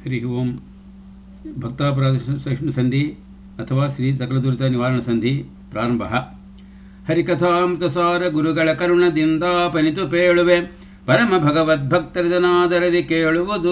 ಹರಿ ಓಂ ಭಕ್ತಾಪರಾಧ ಸಹಿಷ್ಣು ಸಂಧಿ ಅಥವಾ ಶ್ರೀ ಸಕಲದುರಿತ ನಿವಾರಣ ಸಂಧಿ ಪ್ರಾರಂಭ ಹರಿಕಥಾಮೃತಸಾರ ಗುರುಗಳ ಕರುಣದಿಂದ ಪನಿತು ಪೇಳುವೆ ಪರಮ ಭಗವದ್ಭಕ್ತರಿದನಾದರದಿ ಕೇಳುವುದು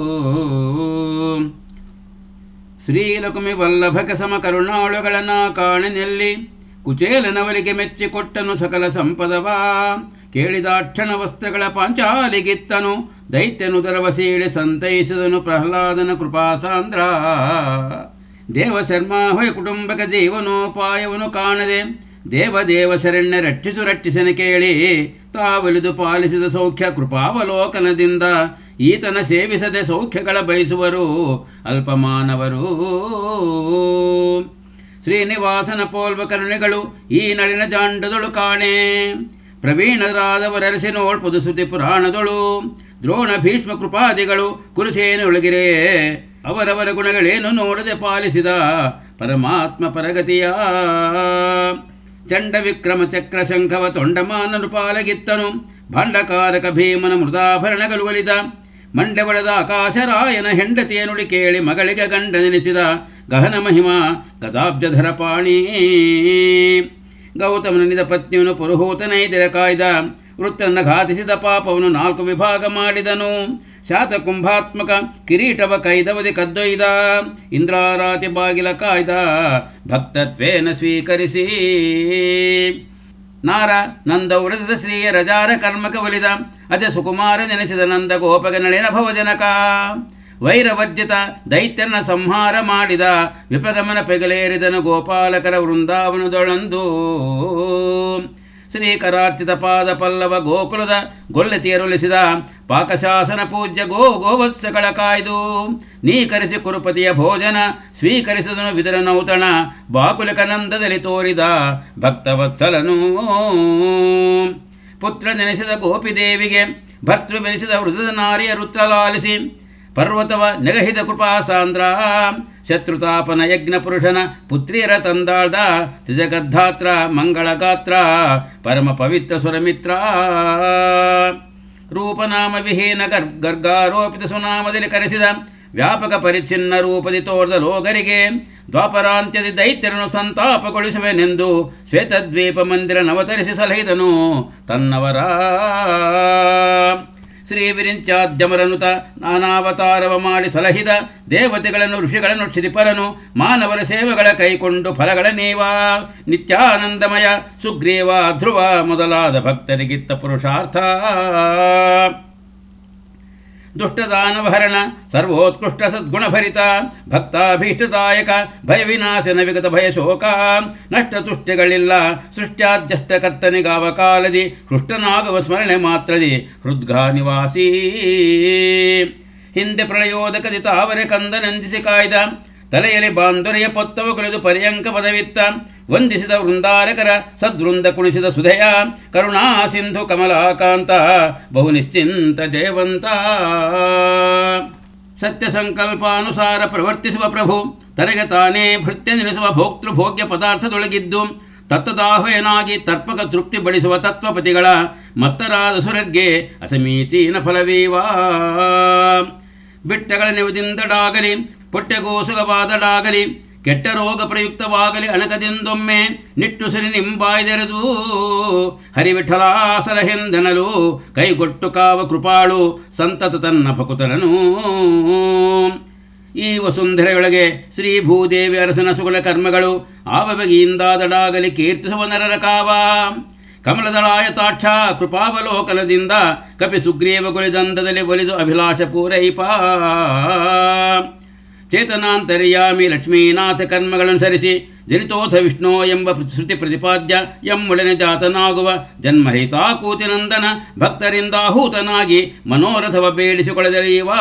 ಶ್ರೀಲಕುಮಿ ವಲ್ಲಭಕ ಸಮ ಕರುಣಾಳುಗಳನ್ನ ಕಾಣನೆಲ್ಲಿ ಕುಚೇಲನವಲಿಗೆ ಮೆಚ್ಚಿಕೊಟ್ಟನು ಸಕಲ ಸಂಪದವ ಕೇಳಿದಾಕ್ಷಣ ವಸ್ತ್ರಗಳ ಪಾಂಚಾಲಿಗಿತ್ತನು ದೈತ್ಯನು ದರವಸೀಳಿ ಸಂತೈಸಿದನು ಪ್ರಹ್ಲಾದನ ಕೃಪಾಸಾಂದ್ರ ದೇವಶರ್ಮ ಹೊಯ ಕುಟುಂಬಕ ಜೀವನೋಪಾಯವನ್ನು ಕಾಣದೆ ದೇವದೇವ ಶರಣ್ಯ ರಕ್ಷಿಸು ರಕ್ಷಿಸನ ಕೇಳಿ ತಾವಲಿದು ಪಾಲಿಸಿದ ಸೌಖ್ಯ ಕೃಪಾವಲೋಕನದಿಂದ ಈತನ ಸೇವಿಸದೆ ಸೌಖ್ಯಗಳ ಬಯಸುವರು ಅಲ್ಪಮಾನವರು ಶ್ರೀನಿವಾಸನ ಪೋಲ್ವ ಕರುಣೆಗಳು ಈ ನಳಿನ ಜಾಂಡದಳು ಕಾಣೆ ಪ್ರವೀಣರಾದವರರಸಿ ನೋಳ್ಪದು ಶ್ರುತಿ ಪುರಾಣದಳು ದ್ರೋಣ ಭೀಷ್ಮ ಕೃಪಾದಿಗಳು ಕುರುಸೇನೊಳಗಿರೆ ಅವರವರ ಗುಣಗಳೇನು ನೋಡದೆ ಪಾಲಿಸಿದ ಪರಮಾತ್ಮ ಪರಗತಿಯ ಚಂಡ ವಿಕ್ರಮ ಚಕ್ರ ಶಂಖವ ತೊಂಡಮಾನನು ಪಾಲಗಿತ್ತನು ಭಾಂಡಕಾರಕ ಭೀಮನ ಮೃದಾಭರಣಗಳು ಒಲಿದ ಮಂಡೆ ಬಡದ ಆಕಾಶರಾಯನ ಹೆಂಡತಿಯ ನುಡಿ ಕೇಳಿ ಮಗಳಿಗೆ ಗಂಡನೆನಿಸಿದ ಗಹನ ಮಹಿಮಾ ಗದಾಬ್ಜಧರ ಪಾಣಿ ಗೌತಮನಿದ ಪತ್ನಿಯನ್ನು ಪುರುಹೂತನೈದಿರ ಕಾಯ್ದ ವೃತ್ತನ್ನ ಘಾತಿಸಿದ ಪಾಪವನ್ನು ನಾಲ್ಕು ವಿಭಾಗ ಮಾಡಿದನು ಶಾತ ಕುಂಭಾತ್ಮಕ ಕಿರೀಟವ ಕೈದವದಿ ಕದ್ದೊಯ್ದ ಇಂದ್ರಾರಾತಿ ಬಾಗಿಲ ಕಾಯ್ದ ಭಕ್ತತ್ವೇನ ಸ್ವೀಕರಿಸಿ ನಾರ ನಂದ ಉಳಿದ ಶ್ರೀಯ ರಜಾರ ಕರ್ಮಕ ಒಲಿದ ಅಜ ಸುಕುಮಾರ ನೆನೆಸಿದ ನಂದ ಗೋಪಗ ನಳಿನ ಭವಜನಕ ವೈರವಜ್ಜಿತ ದೈತ್ಯನ ಸಂಹಾರ ಮಾಡಿದ ವಿಪಗಮನ ಪೆಗಲೇರಿದನು ಗೋಪಾಲಕರ ವೃಂದಾವನದೊಳಂದು ಶ್ರೀಕರಾರ್ಚಿತ ಪಾದ ಪಲ್ಲವ ಗೋಕುಲದ ಗೊಲ್ಲೆತಿಯರುಲಿಸಿದ ಪಾಕಶಾಸನ ಪೂಜ್ಯ ಗೋ ಗೋವತ್ಸಗಳ ಕಾಯ್ದು ನೀಕರಿಸಿ ಕುರುಪತಿಯ ಭೋಜನ ಸ್ವೀಕರಿಸಿದನು ವಿದರ ನೌತಣ ಬಾಕುಲಿಕ ನಂದದಲ್ಲಿ ತೋರಿದ ಭಕ್ತವತ್ಸಲನು ಪುತ್ರ ನೆನೆಸಿದ ಗೋಪಿದೇವಿಗೆ ಭರ್ತೃವೆನಿಸಿದ ವೃತದ ನಾರಿಯ ರುತ್ರಲಾಲಿಸಿ ಪರ್ವತವ ನೆಗಹಿದ ಕೃಪಾಸಾಂದ್ರ ಶತ್ರುತಾಪನ ಯಜ್ಞ ಪುರುಷನ ಪುತ್ರಿಯರ ತಂದಾಳ್ದ ತ್ರಿಜಗದ್ಧಾತ್ರ ಮಂಗಳಗಾತ್ರ ಪರಮ ಪವಿತ್ರ ಸುರಮಿತ್ರ ರೂಪನಾಮ ವಿಹೀನ ಗರ್ ಗರ್ಗಾರೋಪಿತ ಸುನಾಮದಲ್ಲಿ ಕರೆಸಿದ ವ್ಯಾಪಕ ಪರಿಚ್ಛಿನ್ನ ರೂಪದಿ ತೋರ್ದ ಲೋಗರಿಗೆ ದ್ವಾಪರಾಂತ್ಯದಿ ದೈತ್ಯರನ್ನು ಸಂತಾಪಗೊಳಿಸುವೆನೆಂದು ಶ್ವೇತದ್ವೀಪ ಮಂದಿರ ನವತರಿಸಿ ಸಲಹಿದನು ತನ್ನವರ ಶ್ರೀ ವಿರಿಂಚಾದ್ಯಮರನುತ ನಾನಾವತಾರವ ಮಾಡಿ ಸಲಹಿದ ದೇವತೆಗಳನ್ನು ಋಷಿಗಳನ್ನು ಕ್ಷಿತಿಪರನು ಮಾನವರ ಸೇವೆಗಳ ಕೈಕೊಂಡು ಫಲಗಳ ನೀವ ನಿತ್ಯಾನಂದಮಯ ಸುಗ್ರೀವ ಧ್ರುವ ಮೊದಲಾದ ಭಕ್ತರಿಗಿತ್ತ ಪುರುಷಾರ್ಥ ದುಷ್ಟದಾನವಹರಣ ಸರ್ವೋತ್ಕೃಷ್ಟ ಸದ್ಗುಣಭರಿತ ಭಕ್ತಾಭೀಷ್ಟದಾಯಕ ಭಯವಿನಾಶನ ವಿಗತ ಭಯಶೋಕ ನಷ್ಟ ತುಷ್ಟಿಗಳಿಲ್ಲ ಸೃಷ್ಟ್ಯಾದ್ಯಷ್ಟ ಕತ್ತನಿಗಾವ ಕಾಲದಿ ಹೃಷ್ಟನಾಗುವ ಸ್ಮರಣೆ ಮಾತ್ರದಿ ಹೃದ್ಘಾ ನಿವಾಸಿ ಹಿಂದೆ ಪ್ರಳಯೋದಕದಿ ತಾವರೆ ಕಂದನಂದಿಸಿ ಕಾಯ್ದ ತಲೆಯಲ್ಲಿ ಬಾಂಧೊರೆಯ ಪೊತ್ತವ ಕೊಲೆದು ಪರ್ಯಂಕ ಪದವಿತ್ತ ವಂದಿಸಿದ ವೃಂದಾರಕರ ಸದ್ವೃಂದ ಕುಣಿಸಿದ ಸುಧೆಯ ಕರುಣಾ ಸಿಂಧು ಕಮಲಾಕಾಂತ ಬಹು ನಿಶ್ಚಿಂತ ಜಯವಂತ ಸತ್ಯ ಸಂಕಲ್ಪಾನುಸಾರ ಪ್ರವರ್ತಿಸುವ ಪ್ರಭು ತನಗೆ ತಾನೇ ಭೃತ್ಯ ನೆನೆಸುವ ಭೋಕ್ತೃ ಭೋಗ್ಯ ಪದಾರ್ಥದೊಳಗಿದ್ದು ತತ್ತದಾಹ್ವಯನಾಗಿ ತರ್ಪಕ ತೃಪ್ತಿ ಬಡಿಸುವ ತತ್ವಪತಿಗಳ ಮತ್ತರಾದ ಸುರಗ್ಗೆ ಅಸಮೀಚೀನ ಫಲವೀವಾ ಬಿಟ್ಟಗಳ ನೆವದಿಂದಡಾಗಲಿ ಪುಟ್ಟೆಗೋಸುಗವಾದಡಾಗಲಿ ಕೆಟ್ಟ ರೋಗ ಪ್ರಯುಕ್ತವಾಗಲಿ ಅಣಕದಿಂದೊಮ್ಮೆ ನಿಟ್ಟುಸಿರಿ ನಿಂಬಾಯ್ದೆರೆದು ಹರಿವಿಠಲಾಸಲಹೆಂದೆನಲು ಕೈಗೊಟ್ಟು ಕಾವ ಕೃಪಾಳು ಸಂತತ ತನ್ನ ಭಕುತರನು ಈ ವಸುಂಧರೆಯೊಳಗೆ ಶ್ರೀ ಭೂದೇವಿ ಅರಸನ ಸುಗುಲ ಕರ್ಮಗಳು ಆವಬಗೆಯಿಂದಾದಡಾಗಲಿ ಕೀರ್ತಿಸುವ ನರರ ಕಾವ ಕಮಲದಳಾಯತಾಕ್ಷ ಕೃಪಾವಲೋಕನದಿಂದ ಕಪಿ ಸುಗ್ರೀವಗುಳಿದಂದದಲ್ಲಿ ಒಲಿದು ಅಭಿಲಾಷ ಪೂರೈಪ ಚೇತನಾಂತರ್ಯಾಮಿ ಲಕ್ಷ್ಮೀನಾಥ ಕರ್ಮಗಳನ್ನು ಸರಿಸಿ ಜನಿತೋಥ ವಿಷ್ಣು ಎಂಬ ಶ್ರುತಿ ಪ್ರತಿಪಾದ್ಯ ಎಮ್ಮೊಡನೆ ಜಾತನಾಗುವ ಜನ್ಮಹಿತಾ ಕೂತಿನಂದನ ಭಕ್ತರಿಂದಾಹೂತನಾಗಿ ಮನೋರಥವ ಬೇಡಿಸಿಕೊಳ್ಳದೆಳೆಯುವ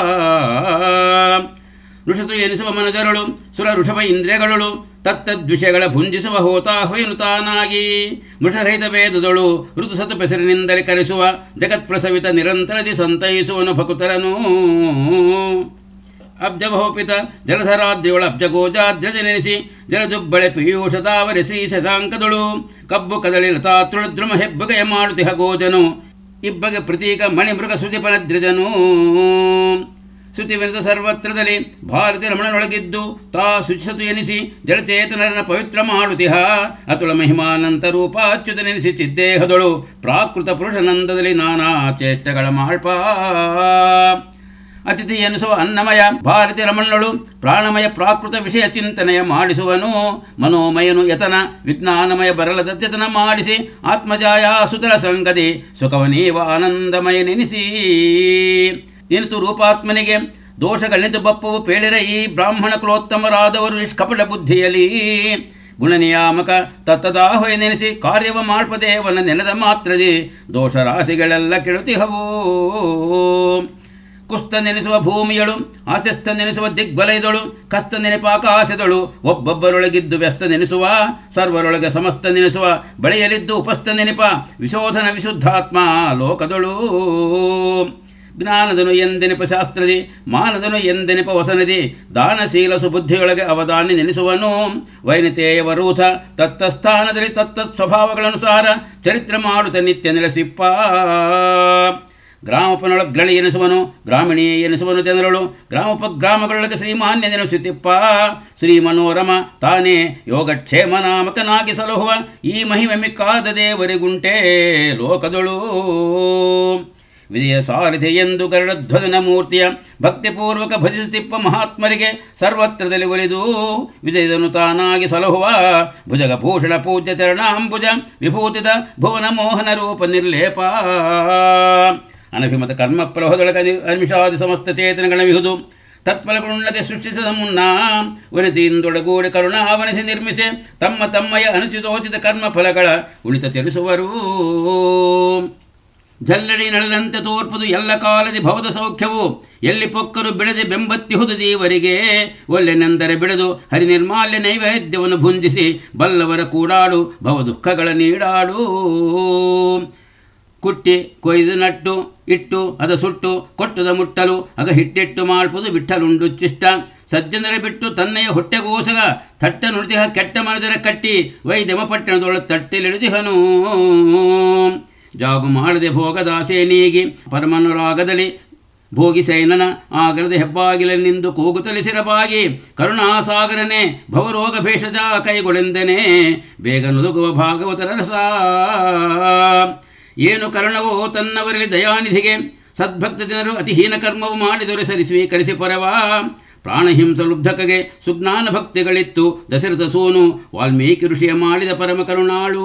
ಋಷತು ಎನಿಸುವ ಮನಜರುಳು ಸುರ ಋಷಭ ಇಂದ್ರಿಯಗಳು ತತ್ತದ್ವಿಷಯಗಳ ಭುಂಜಿಸುವ ಹೋತಾಹ್ವೇನು ತಾನಾಗಿ ಮೃಷರಹಿತ ವೇದದಳು ಋತು ಸತು ಪೆಸರಿನಿಂದಲೇ ಕರೆಸುವ ಜಗತ್ಪ್ರಸವಿತ ನಿರಂತರದಿ ಸಂತೈಸುವನು ಭಕುತರನು ಅಬ್ಜಭೋಪಿತ ಜಲಧರಾದ್ರಿಯೊಳ ಅಬ್ಜಗೋಜಾದ್ರಜ ನೆನೆಸಿ ಜಲದುಬ್ಬಳೆ ಪೀಯೂಷತಾವರಿಸಿ ಶತಾಂಕದಳು ಕಬ್ಬು ಕದಳಿ ಲತಾತೃಳುದ್ರುಮ ಹೆಬ್ಬಗೆಯ ಮಾಡುತಿಹ ಗೋಜನು ಇಬ್ಬಗೆ ಪ್ರತೀಕ ಮಣಿಮೃಗ ಸುಜಿಪನದ್ರಿಜನು ಶ್ರುತಿವಿರದ ಸರ್ವತ್ರದಲ್ಲಿ ಭಾರತಿ ರಮಣನೊಳಗಿದ್ದು ತಾ ಶುಚಿಸತು ಎನಿಸಿ ಜಡಚೇತನರನ್ನ ಪವಿತ್ರ ಮಾಡುತಿಹ ಅತುಳ ಮಹಿಮಾನಂತ ರೂಪ ಅಚ್ಯುತ ನೆನೆಸಿ ಚಿದ್ದೇಹದೊಳು ಪ್ರಾಕೃತ ಪುರುಷನಂದದಲ್ಲಿ ನಾನಾ ಚೇಷ್ಟಗಳ ಮಾಳ್ಪ ಅತಿಥಿ ಎನಿಸುವ ಅನ್ನಮಯ ಭಾರತಿ ರಮಣಳು ಪ್ರಾಣಮಯ ಪ್ರಾಕೃತ ವಿಷಯ ಚಿಂತನೆಯ ಮಾಡಿಸುವನು ಮನೋಮಯನು ಯತನ ವಿಜ್ಞಾನಮಯ ಬರಲದ ಚತನ ಮಾಡಿಸಿ ಆತ್ಮಜಾಯ ಸುತರ ಸಂಗತಿ ಸುಖವನೀವ ಆನಂದಮಯ ನೆನೆಸಿ ನಿಂತು ರೂಪಾತ್ಮನಿಗೆ ದೋಷಗಣಿತು ಬಪ್ಪವು ಪೇಳಿರ ಈ ಬ್ರಾಹ್ಮಣ ಕುಲೋತ್ತಮರಾದವರು ನಿಷ್ಕಪಟ ಬುದ್ಧಿಯಲಿ ಗುಣನಿಯಾಮಕ ತತ್ತದಾಹೊಯ ನೆನೆಸಿ ಕಾರ್ಯವ ಮಾಳ್ಪದೇವನ ನೆನೆದ ಮಾತ್ರದಿ ದೋಷ ರಾಶಿಗಳೆಲ್ಲ ಕೆಳುತಿಹವು ಕುಸ್ತ ನೆನೆಸುವ ಭೂಮಿಯಳು ಆಸೆಸ್ತ ನೆನೆಸುವ ದಿಗ್ಬಲಯದಳು ಕಸ್ತ ನೆನಪಾಕಾಶದಳು ಒಬ್ಬೊಬ್ಬರೊಳಗಿದ್ದು ವ್ಯಸ್ತ ನೆನೆಸುವ ಸರ್ವರೊಳಗೆ ಸಮಸ್ತ ನೆನೆಸುವ ಬಳಿಯಲಿದ್ದು ಉಪಸ್ಥ ನೆನಪ ವಿಶೋಧನ ವಿಶುದ್ಧಾತ್ಮ ಲೋಕದಳು ಜ್ಞಾನದನು ಎಂದೆನೆಪ ಶಾಸ್ತ್ರದಿ ಮಾನದನು ಎಂದೆನೆಪ ವಸನದಿ ದಾನಶೀಲ ಸುಬುದ್ಧಿಯೊಳಗೆ ಅವಧಾನಿ ನೆನೆಸುವನು ವೈನತೆಯವರೂಥ ತತ್ತಸ್ಥಾನದಲ್ಲಿ ತತ್ತ ಸ್ವಭಾವಗಳನುಸಾರ ಚರಿತ್ರ ಮಾಡುತ್ತ ನಿತ್ಯ ನೆಲೆಸಿಪ್ಪ ಗ್ರಾಮಪನೊಳಗ್ರಳಿ ಎನಿಸುವನು ಗ್ರಾಮಿಣಿ ಎನಿಸುವನು ಜನರಳು ಗ್ರಾಮೋಪಗ್ರಾಮಗಳೊಳಗೆ ಶ್ರೀಮಾನ್ಯ ನೆನೆಸುತ್ತಿಪ್ಪ ಶ್ರೀ ಮನೋರಮ ತಾನೇ ಯೋಗಕ್ಷೇಮ ನಾಮಕನಾಗಿ ಸಲಹುವ ಈ ಮಹಿಮೆ ಮಿಕ್ಕಾದ ದೇವರಿಗುಂಟೇ ಲೋಕದಳು ವಿಜಯ ಸಾರಥಿ ಎಂದು ಗರುಡಧ್ವಜನ ಮೂರ್ತಿಯ ಭಕ್ತಿಪೂರ್ವಕ ಭಜಿಸುತ್ತಿಪ್ಪ ಮಹಾತ್ಮರಿಗೆ ಸರ್ವತ್ರದಲ್ಲಿ ಒಲಿದು ವಿಜಯದನು ತಾನಾಗಿ ಸಲಹುವ ಭುಜಗ ಭೂಷಣ ಪೂಜ್ಯ ಚರಣಾಂಬುಜ ವಿಭೂತಿದ ಭುವನ ಮೋಹನ ರೂಪ ನಿರ್ಲೇಪ ಅನಭಿಮತ ಕರ್ಮ ಪ್ರಭದೊಳಗ ಅನಿಮಿಷಾದಿ ಸಮಸ್ತ ಚೇತನಗಳ ವಿಹುದು ತತ್ಫಲಗುಣ್ಣತೆ ಸೃಷ್ಟಿಸಿದ ಮುನ್ನ ವನಿತಿಯಿಂದೊಡಗೂಡಿ ಕರುಣಾವನಿಸಿ ನಿರ್ಮಿಸಿ ತಮ್ಮ ತಮ್ಮಯ ಅನುಚಿತೋಚಿತ ಕರ್ಮ ಫಲಗಳ ಉಳಿತ ತಿಳಿಸುವರು ಜಲ್ಲಡಿ ನಳದಂತೆ ತೋರ್ಪದು ಎಲ್ಲ ಕಾಲದಿ ಭವದ ಸೌಖ್ಯವು ಎಲ್ಲಿ ಪೊಕ್ಕರು ಬೆಳೆದೆ ಬೆಂಬತ್ತಿಹುದು ದೇವರಿಗೆ ಒಲ್ಲೆನೆಂದರೆ ಬೆಳೆದು ಹರಿ ನಿರ್ಮಾಲ್ಯ ನೈವೇದ್ಯವನ್ನು ಭುಂಜಿಸಿ ಬಲ್ಲವರ ಕೂಡಾಡು ಭವ ದುಃಖಗಳ ನೀಡಾಡು ಕುಟ್ಟಿ ಕೊಯ್ದು ನಟ್ಟು ಇಟ್ಟು ಅದ ಸುಟ್ಟು ಕೊಟ್ಟದ ಮುಟ್ಟಲು ಅಗ ಹಿಟ್ಟಿಟ್ಟು ಮಾಡ್ಪುದು ಬಿಟ್ಟಲುಂಡು ಚಿಷ್ಟ ಸಜ್ಜನರ ಬಿಟ್ಟು ತನ್ನಯ ಹೊಟ್ಟೆಗೋಸಗ ತಟ್ಟ ನುಡಿದಿಹ ಕೆಟ್ಟ ಮನದರ ಕಟ್ಟಿ ವೈದ್ಯಮ ಪಟ್ಟಣದೊಳ ತಟ್ಟಿಲಿಳಿದಿಹನು ಜಾಗು ಮಾಡದೆ ಭೋಗದಾಸೇನಿಗೆ ಪರಮನುರಾಗದಲ್ಲಿ ಭೋಗಿ ಸೈನನ ಆಗರದ ಹೆಬ್ಬಾಗಿಲನಿಂದು ಕೂಗುತ್ತಲಿಸಿರಬಾಗಿ ಕರುಣಾಸಾಗರನೆ ಭವರೋಗ ಭೇಷಜ ಕೈಗೊಳೆಂದನೆ ಬೇಗ ನುದುಗುವ ಭಾಗವತರ ರಸ ಏನು ಕರ್ಣವೋ ತನ್ನವರಲ್ಲಿ ದಯಾನಿಧಿಗೆ ಸದ್ಭಕ್ತ ಜನರು ಅತಿಹೀನ ಕರ್ಮವು ಮಾಡಿದರೆ ಸರಿ ಸ್ವೀಕರಿಸಿ ಪರವ ಪ್ರಾಣಹಿಂಸ ಲುಬ್ಧಕಗೆ ಸುಜ್ಞಾನ ಭಕ್ತಿಗಳಿತ್ತು ದಶರಥ ಸೋನು ವಾಲ್ಮೀಕಿ ಋಷಿಯ ಮಾಡಿದ ಪರಮ ಕರುಣಾಳು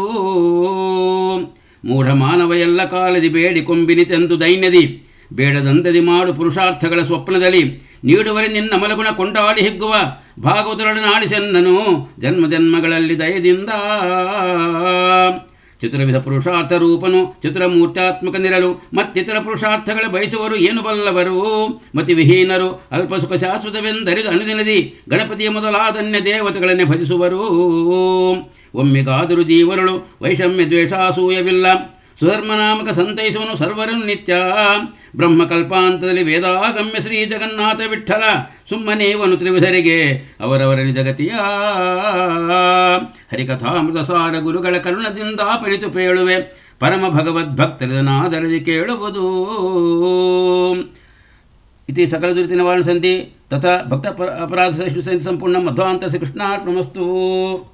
ಮೂಢ ಮಾನವ ಎಲ್ಲ ಕಾಲದಿ ಬೇಡಿಕೊಂಬಿನಿತೆಂದು ದೈನ್ಯದಿ ಬೇಡದಂದದಿ ಮಾಡು ಪುರುಷಾರ್ಥಗಳ ಸ್ವಪ್ನದಲ್ಲಿ ನೀಡುವರೆ ನಿನ್ನ ಮಲಗುಣ ಕೊಂಡಾಡಿ ಹಿಗ್ಗುವ ಭಾಗವತರೊಡನಾಡಿಸೆನ್ನನು ಜನ್ಮ ಜನ್ಮಗಳಲ್ಲಿ ದಯದಿಂದ ಚಿತ್ರವಿಧ ಪುರುಷಾರ್ಥ ರೂಪನು ಚಿತ್ರಮೂರ್ತಾತ್ಮಕ ನಿರಲು ಮತ್ತಿತರ ಪುರುಷಾರ್ಥಗಳ ಬಯಸುವರು ಏನು ಬಲ್ಲವರು ಮತಿವಿಹೀನರು ಅಲ್ಪ ಸುಖ ಶಾಶ್ವತವೆಂದರಿದು ಅನುದಿನದಿ ಗಣಪತಿಯ ಮೊದಲಾದನ್ಯ ದೇವತೆಗಳನ್ನೇ ಭಜಿಸುವರು ಒಮ್ಮೆಗಾದರೂ ಜೀವರುಳು ವೈಷಮ್ಯ ದ್ವೇಷಾಸೂಯವಿಲ್ಲ ಸುಧರ್ಮನಾಮಕ ಸಂತೈಸುವನು ಸರ್ವರನ್ನು ನಿತ್ಯ ಬ್ರಹ್ಮಕಲ್ಪಾಂತದಲ್ಲಿ ವೇದಾಗಮ್ಯ ಶ್ರೀ ಜಗನ್ನಾಥ ವಿಠಲ ಸುಮ್ಮನೇವನು ತ್ರಿವಿಧರಿಗೆ ಅವರವರ ನಿಜಗತಿಯ ಹರಿಕಥಾಮೃತ ಸಾರ ಗುರುಗಳ ಕರುಣದಿಂದ ಪಣಿತು ಪೇಳುವೆ ಪರಮ ಭಗವದ್ಭಕ್ತರದನಾದರದಿ ಕೇಳುವುದು ಇತಿ ಸಕಲ ದುರಿತ ನಿವಾರಣ ಸಂಧಿ ತಥಾ ಭಕ್ತ ಅಪರಾಧ ಸಂಧಿ ಸಂಪೂರ್ಣ ಮಧ್ವಾಂತರ ಶ್ರೀಕೃಷ್ಣಾರ್ಪಣಮಸ್ತು